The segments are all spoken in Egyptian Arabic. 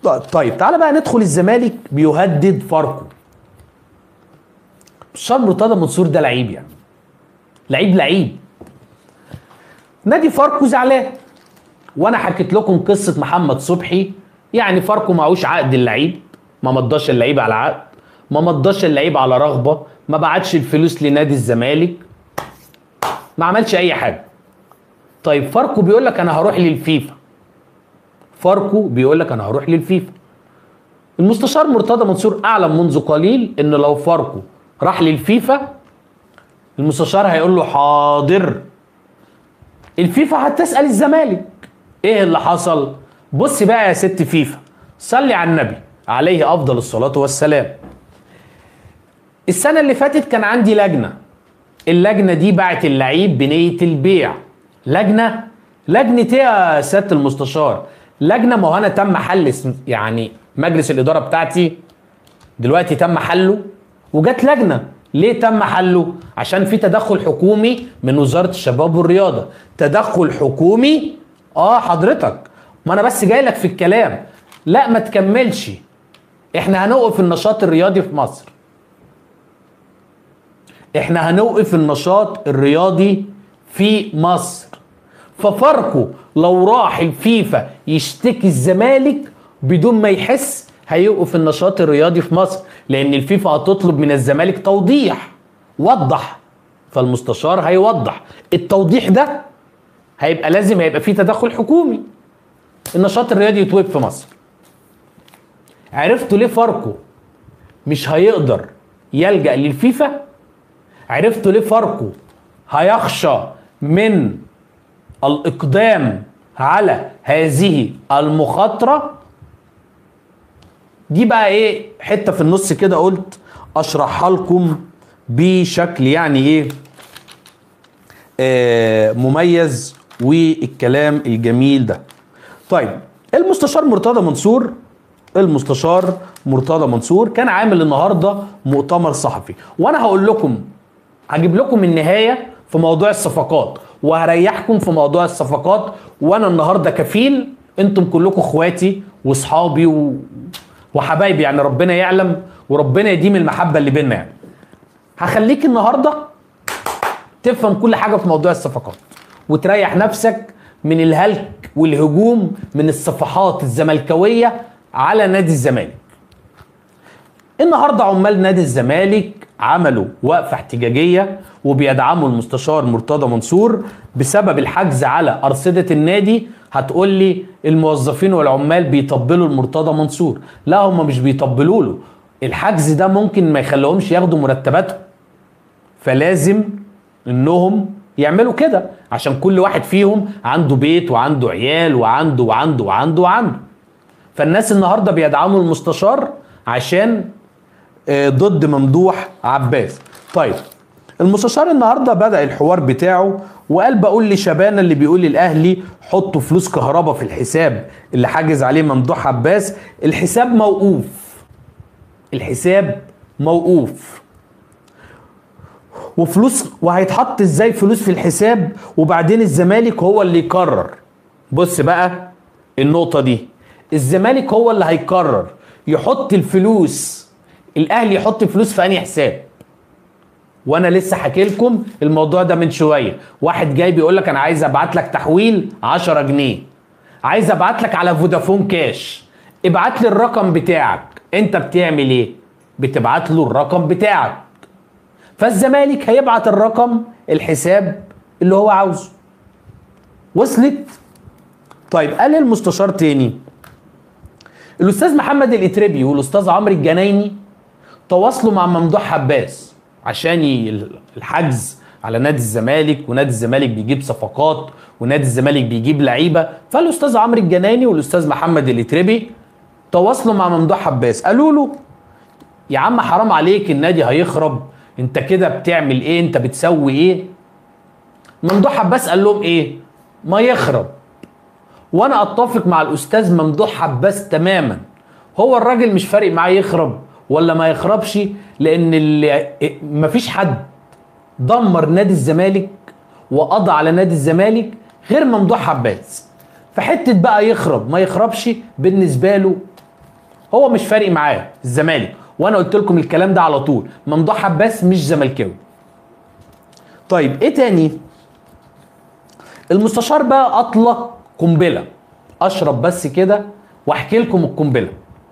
طيب تعالى بقى ندخل الزمالك بيهدد فاركو مستشار مرتضى منصور ده لعيب يعني لعيب لعيب نادي فاركو زعلان وانا حكيت لكم قصه محمد صبحي يعني فاركو معهوش عقد اللعيب ما مضاش اللعيب على عقد ما مضاش اللعيب على رغبه ما بعتش الفلوس لنادي الزمالك ما عملش اي حاجه طيب فاركو بيقول لك انا هروح للفيفا فاركو بيقول لك انا هروح للفيفا المستشار مرتضى منصور اعلم منذ قليل ان لو فاركو راح للفيفا المستشار هيقول له حاضر الفيفا هتسال الزمالك ايه اللي حصل بص بقى يا ست فيفا صلي على النبي عليه افضل الصلاه والسلام السنه اللي فاتت كان عندي لجنه اللجنه دي باعت اللعيب بنيه البيع لجنه لجنه ايه يا سياده المستشار لجنه ما هو انا تم حل اسم- يعني مجلس الاداره بتاعتي دلوقتي تم حله وجت لجنه ليه تم حله عشان في تدخل حكومي من وزاره الشباب والرياضه تدخل حكومي اه حضرتك ما انا بس جاي لك في الكلام لا ما تكملش احنا هنوقف النشاط الرياضي في مصر احنا هنوقف النشاط الرياضي في مصر ففاركو لو راح الفيفا يشتكي الزمالك بدون ما يحس هيوقف النشاط الرياضي في مصر لان الفيفا هتطلب من الزمالك توضيح وضح فالمستشار هيوضح التوضيح ده هيبقى لازم هيبقى فيه تدخل حكومي النشاط الرياضي يتوقف في مصر عرفتوا ليه فاركو مش هيقدر يلجأ للفيفا عرفتوا ليه فاركو هيخشى من الإقدام على هذه المخاطرة دي بقى ايه حتة في النص كده قلت اشرحها لكم بشكل يعني ايه آه مميز والكلام الجميل ده طيب المستشار مرتضى منصور المستشار مرتضى منصور كان عامل النهارده مؤتمر صحفي وانا هقول لكم هجيب لكم النهايه في موضوع الصفقات وهريحكم في موضوع الصفقات وانا النهارده كفيل انتم كلكم اخواتي واصحابي و... وحبايبي يعني ربنا يعلم وربنا يديم المحبه اللي بينا يعني هخليك النهارده تفهم كل حاجه في موضوع الصفقات وتريح نفسك من الهلك والهجوم من الصفحات الزملكاويه على نادي الزمالك النهارده عمال نادي الزمالك عملوا وقفه احتجاجيه وبيدعموا المستشار مرتضى منصور بسبب الحجز على ارصده النادي هتقول لي الموظفين والعمال بيطبلوا المرتضى منصور لا هم مش بيطبلوا له الحجز ده ممكن ما يخليهمش ياخدوا مرتباتهم فلازم انهم يعملوا كده عشان كل واحد فيهم عنده بيت وعنده عيال وعنده وعنده وعنده وعنده فالناس النهارده بيدعموا المستشار عشان آه، ضد ممدوح عباس طيب المستشار النهارده بدا الحوار بتاعه وقال بقول لشبانه اللي بيقول للاهلي حطوا فلوس كهرباء في الحساب اللي حاجز عليه ممدوح عباس الحساب موقوف الحساب موقوف وفلوس وهيتحط ازاي فلوس في الحساب وبعدين الزمالك هو اللي يقرر بص بقى النقطة دي الزمالك هو اللي هيقرر يحط الفلوس الاهلي يحط فلوس في انهي حساب وانا لسه حكي لكم الموضوع ده من شويه واحد جاي بيقول لك انا عايز ابعت لك تحويل 10 جنيه عايز ابعت لك على فودافون كاش ابعت لي الرقم بتاعك انت بتعمل ايه بتبعت له الرقم بتاعك فالزمالك هيبعت الرقم الحساب اللي هو عاوزه وصلت طيب قال المستشار تاني الاستاذ محمد الاتربي والاستاذ عمرو الجنايني تواصلوا مع ممدوح عباس عشان ي- الحجز على نادي الزمالك ونادي الزمالك بيجيب صفقات ونادي الزمالك بيجيب لعيبه فالاستاذ عمرو الجنايني والاستاذ محمد الاتربي تواصلوا مع ممدوح عباس قالوا له يا عم حرام عليك النادي هيخرب انت كده بتعمل ايه انت بتسوي ايه ممدوح عباس قال لهم ايه ما يخرب وانا اتفق مع الاستاذ ممدوح عباس تماما هو الراجل مش فارق معاه يخرب ولا ما يخربش لان اللي مفيش حد دمر نادي الزمالك وقضى على نادي الزمالك غير ممدوح عباس فحته بقى يخرب ما يخربش بالنسبه له هو مش فارق معاه الزمالك وانا قلت لكم الكلام ده على طول ممدوح عباس مش زملكاوي طيب ايه تاني المستشار بقى اطلق قنبله اشرب بس كده واحكي لكم القنبله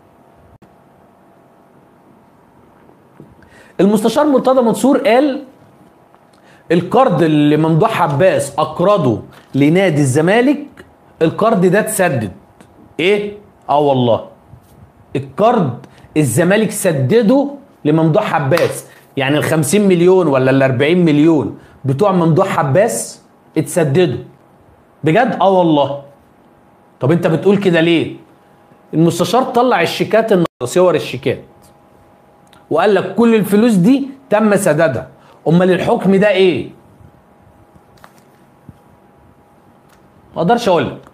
المستشار مرتضى منصور قال القرض اللي ممدوح عباس اقرضه لنادي الزمالك القرض ده اتسدد ايه اه والله القرض الزمالك سدده لممدوح عباس يعني ال 50 مليون ولا ال 40 مليون بتوع ممدوح عباس اتسددوا بجد اه والله طب انت بتقول كده ليه المستشار طلع الشيكات النهارده صور الشيكات وقال لك كل الفلوس دي تم سدادها امال الحكم ده ايه ما اقدرش اقول لك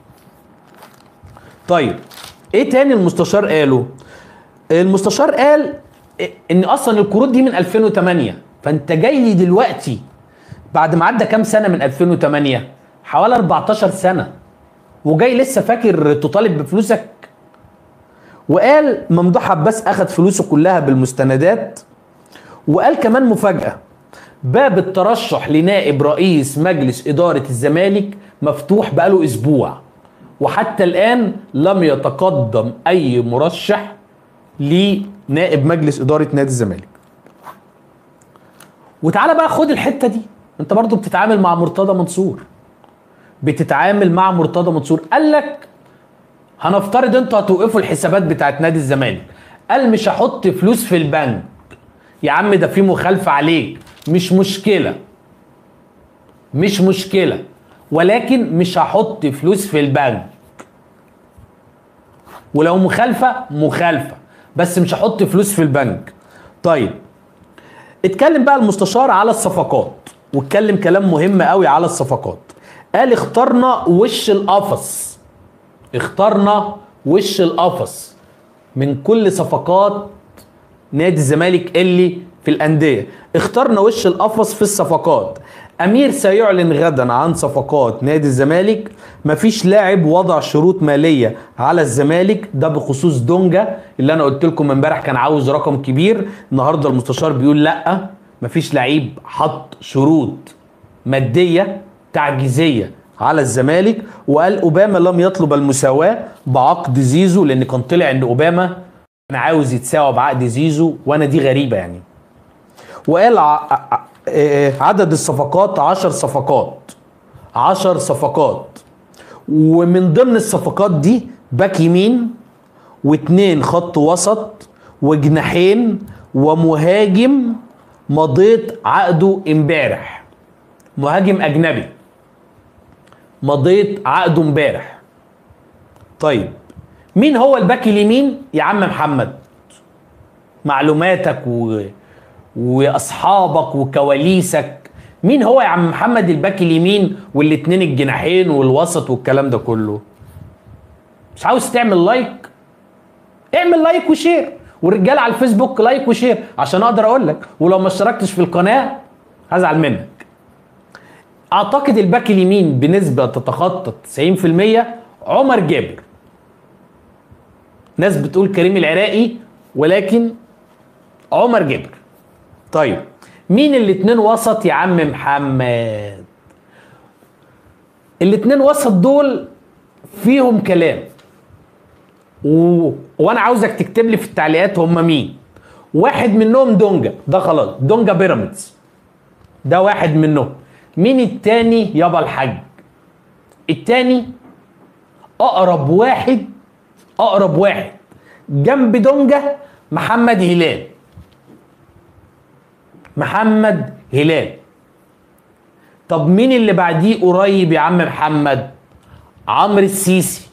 طيب ايه تاني المستشار قاله المستشار قال ان اصلا القروض دي من 2008 فانت جاي لي دلوقتي بعد ما عدى كام سنه من 2008 حوالي 14 سنه وجاي لسه فاكر تطالب بفلوسك وقال ممدوح عباس اخذ فلوسه كلها بالمستندات وقال كمان مفاجاه باب الترشح لنائب رئيس مجلس اداره الزمالك مفتوح بقاله اسبوع وحتى الان لم يتقدم اي مرشح لنائب مجلس اداره نادي الزمالك وتعالى بقى خد الحته دي انت برضو بتتعامل مع مرتضى منصور بتتعامل مع مرتضى منصور قال لك هنفترض انتوا هتوقفوا الحسابات بتاعت نادي الزمالك قال مش هحط فلوس في البنك يا عم ده في مخالفه عليك مش مشكله مش مشكله ولكن مش هحط فلوس في البنك ولو مخالفه مخالفه بس مش هحط فلوس في البنك طيب اتكلم بقى المستشار على الصفقات واتكلم كلام مهم قوي على الصفقات قال اخترنا وش القفص اخترنا وش القفص من كل صفقات نادي الزمالك اللي في الانديه اخترنا وش القفص في الصفقات امير سيعلن غدا عن صفقات نادي الزمالك مفيش لاعب وضع شروط ماليه على الزمالك ده بخصوص دونجا اللي انا قلت لكم امبارح كان عاوز رقم كبير النهارده المستشار بيقول لا مفيش لعيب حط شروط ماديه تعجيزيه على الزمالك وقال اوباما لم يطلب المساواه بعقد زيزو لان كان طلع ان اوباما كان عاوز يتساوى بعقد زيزو وانا دي غريبه يعني وقال عدد الصفقات عشر صفقات عشر صفقات ومن ضمن الصفقات دي باك يمين واتنين خط وسط وجناحين ومهاجم مضيت عقده امبارح مهاجم اجنبي مضيت عقده امبارح طيب مين هو الباك اليمين يا عم محمد معلوماتك و... واصحابك وكواليسك مين هو يا عم محمد الباك اليمين والاتنين الجناحين والوسط والكلام ده كله مش عاوز تعمل لايك اعمل لايك وشير والرجاله على الفيسبوك لايك وشير عشان اقدر اقول لك ولو ما اشتركتش في القناه هزعل منك اعتقد الباك اليمين بنسبه تتخطى 90% عمر جابر ناس بتقول كريم العراقي ولكن عمر جابر طيب مين الاتنين وسط يا عم محمد الاتنين وسط دول فيهم كلام و... وانا عاوزك تكتب لي في التعليقات هم مين واحد منهم دونجا ده خلاص دونجا بيراميدز ده واحد منهم مين التاني يابا الحاج التاني اقرب واحد اقرب واحد جنب دونجا محمد هلال محمد هلال طب مين اللي بعديه قريب يا عم محمد عمرو السيسي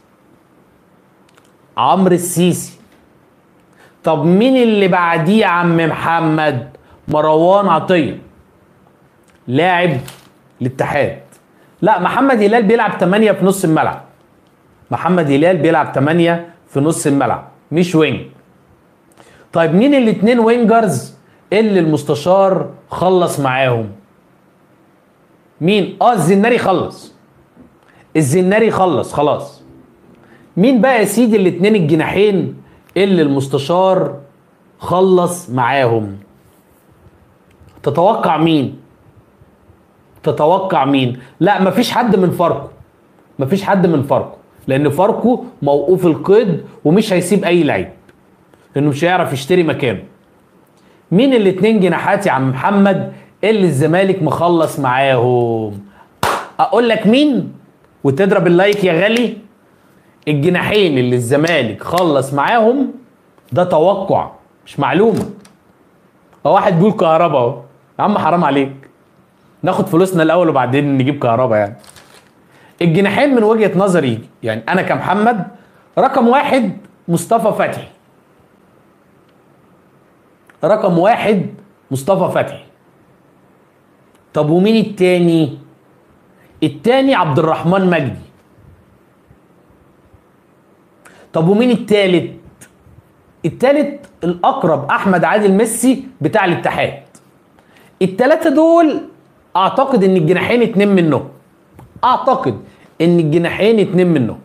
عمرو السيسي طب مين اللي بعديه يا عم محمد مروان عطيه لاعب الاتحاد لا محمد هلال بيلعب 8 في نص الملعب محمد هلال بيلعب 8 في نص الملعب مش وينج طيب مين الاثنين وينجرز اللي المستشار خلص معاهم مين اه الزناري خلص الزناري خلص خلاص مين بقى يا سيدي الاثنين الجناحين اللي المستشار خلص معاهم تتوقع مين تتوقع مين لا مفيش حد من فاركو مفيش حد من فاركو لان فاركو موقوف القيد ومش هيسيب اي لعيب لانه مش هيعرف يشتري مكانه مين الاتنين جناحات يا عم محمد اللي الزمالك مخلص معاهم اقول لك مين وتضرب اللايك يا غالي الجناحين اللي الزمالك خلص معاهم ده توقع مش معلومه هو واحد بيقول كهربا اهو يا عم حرام عليك ناخد فلوسنا الاول وبعدين نجيب كهربا يعني الجناحين من وجهه نظري يعني انا كمحمد رقم واحد مصطفى فتحي رقم واحد مصطفى فتحي طب ومين التاني التاني عبد الرحمن مجدي طب ومين التالت التالت الاقرب احمد عادل ميسي بتاع الاتحاد التلاتة دول اعتقد ان الجناحين اتنين منهم اعتقد ان الجناحين اتنين منهم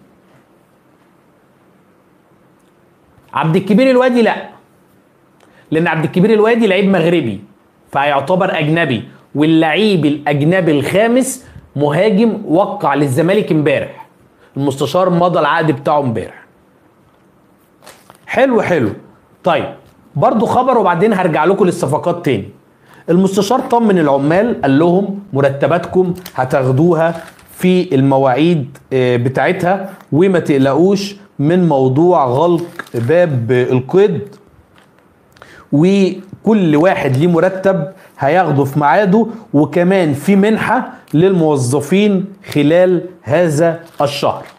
عبد الكبير الوادي لا لان عبد الكبير الوادي لعيب مغربي فيعتبر اجنبي واللعيب الاجنبي الخامس مهاجم وقع للزمالك امبارح المستشار مضى العقد بتاعه امبارح حلو حلو طيب برضو خبر وبعدين هرجع لكم للصفقات تاني المستشار طمن العمال قال لهم مرتباتكم هتاخدوها في المواعيد آه، بتاعتها وما تقلقوش من موضوع غلق باب القيد وكل واحد ليه مرتب هياخده في ميعاده وكمان في منحة للموظفين خلال هذا الشهر